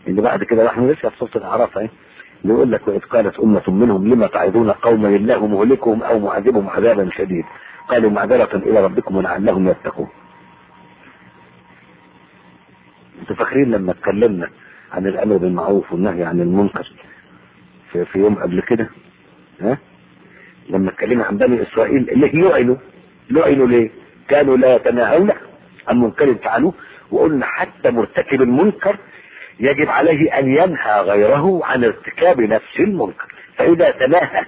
اللي بعد كده احنا لسه في سوره الاعراف اهي بيقول لك واذ قالت امه منهم لما تعظون قوما الله مهلكهم او معذبهم عذابا شديد قالوا معذره الى ربكم ولعلهم يتقون انتوا فاكرين لما اتكلمنا عن الامر بالمعروف والنهي عن المنكر في, في يوم قبل كده ها لما اتكلمنا عن بني اسرائيل اللي لعنوا لعنوا ليه؟ كانوا لا يتناهون عن منكر فعلوه وقلنا حتى مرتكب المنكر يجب عليه ان ينهى غيره عن ارتكاب نفس المنكر فاذا تناهى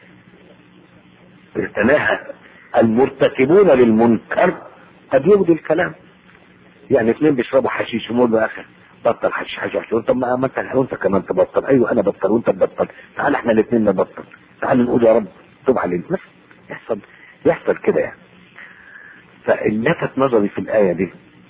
تناهى المرتكبون للمنكر قد يبدو الكلام يعني اثنين بيشربوا حشيش يقول له يا اخي بطل حشيش حشيش طب ما ما انت وانت كمان تبطل ايوه انا بطل وانت تبطل تعال احنا الاثنين نبطل تعال نقول يا رب تب علينا بس يحصل يحصل كده يعني فاللي لفت نظري في الايه دي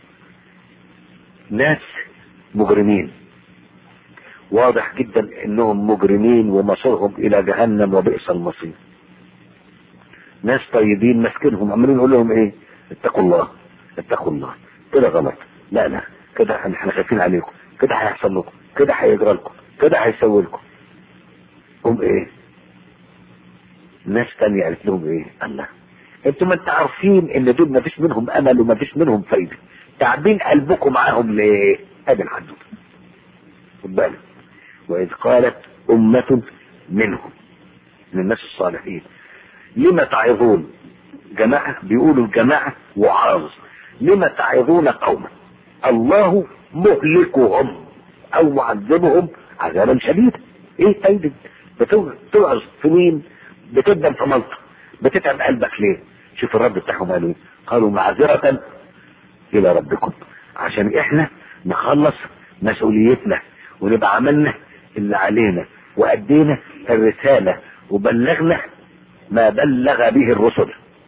ناس مجرمين واضح جدا انهم مجرمين ومصيرهم الى جهنم وبئس المصير ناس طيبين ماسكينهم عمالين يقول لهم ايه اتقوا الله اتقوا الله كده غلط لا لا كده احنا خايفين عليكم كده هيحصل لكم كده هيجرى لكم كده هيسوي لكم هم ايه ناس تانية قالت لهم ايه الله انتوا ما انت عارفين ان دول ما فيش منهم امل وما فيش منهم فايده تعبين قلبكم معاهم ليه ادي الحدود خد بالك واذ قالت امه منهم من الناس الصالحين لما تعظون جماعه بيقولوا الجماعه وعاظ لما تعظون قوما الله مهلكهم او معذبهم عذابا شديدا ايه فايده بتوعظ في مين بتبدا في منطق بتتعب قلبك ليه شوف الرد بتاعهم قالوا ايه قالوا معذرة الى ربكم عشان احنا نخلص مسؤوليتنا ونبقى عملنا اللي علينا وادينا الرسالة وبلغنا ما بلغ به الرسل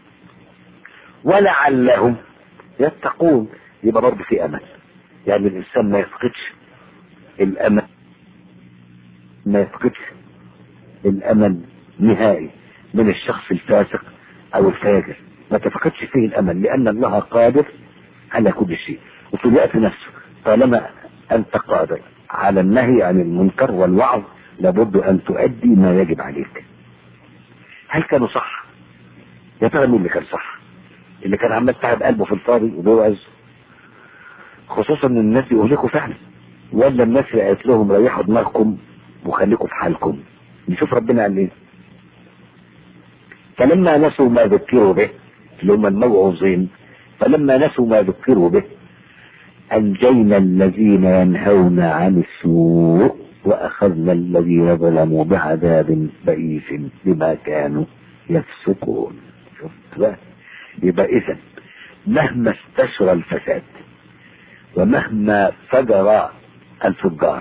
ولعلهم يتقون يبقى برضه في امل يعني الانسان ما يفقدش الامل ما يفقدش الامل نهائي من الشخص الفاسق او الفاجر ما تفقدش فيه الامل لان الله قادر على كل شيء وفي الوقت نفسه طالما انت قادر على النهي عن المنكر والوعظ لابد ان تؤدي ما يجب عليك هل كانوا صح يا ترى مين اللي كان صح اللي كان عمال تعب قلبه في الفاضي وبيوعظ خصوصا ان الناس يهلكوا فعلا ولا الناس اللي قالت لهم ريحوا دماغكم وخليكم في حالكم نشوف ربنا قال ايه فلما نسوا ما ذكروا به اللي هم الموعظين فلما نسوا ما ذكروا به أنجينا الذين ينهون عن السوء وأخذنا الذين ظلموا بعذاب بئيس بما كانوا يفسقون شفت بقى يبقى إذا مهما استشرى الفساد ومهما فجر الفجار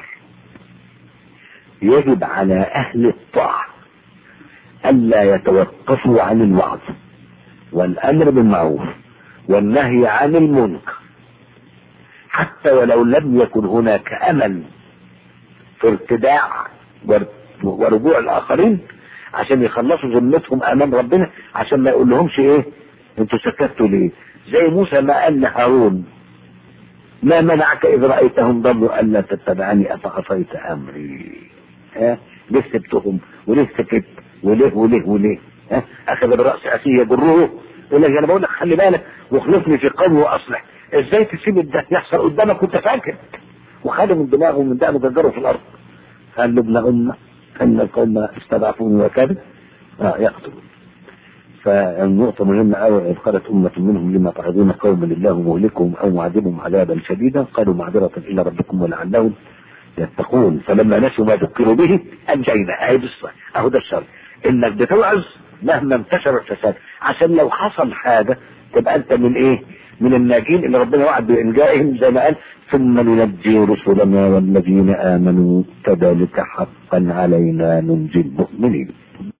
يجب على أهل الطاعة ألا يتوقفوا عن الوعظ والأمر بالمعروف والنهي عن المنكر حتى ولو لم يكن هناك أمل في ارتداع ورجوع الآخرين عشان يخلصوا ذمتهم أمام ربنا عشان ما يقول لهمش إيه أنتوا سكتوا ليه زي موسى ما قال لهارون ما منعك إذ رأيتهم ضلوا ألا تتبعني أفعصيت أمري ها ليه سبتهم وليه سكت وليه وليه وليه ها اخذ براس اخيه يجره يقول لك انا بقول لك خلي بالك واخلفني في قومي واصلح ازاي تسيب ده يحصل قدامك وانت فاكر وخده من دماغه ومن دقنه جرجره في الارض قال له ابن امه ان القوم استضعفوني وكذا اه يقتلون فالنقطة مهمة أوي إذ قالت أمة منهم لما تعظون قوما لله مهلكهم أو معذبهم عذابا شديدا قالوا معذرة إلى ربكم ولعلهم يتقون فلما نسوا ما ذكروا به أنجينا أهي بالصح أهو ده الشر انك بتوعظ مهما انتشر الفساد عشان لو حصل حاجه تبقى انت من ايه؟ من الناجين اللي ربنا وعد بانجائهم زي ما قال ثم ننجي رسلنا والذين امنوا كذلك حقا علينا ننجي المؤمنين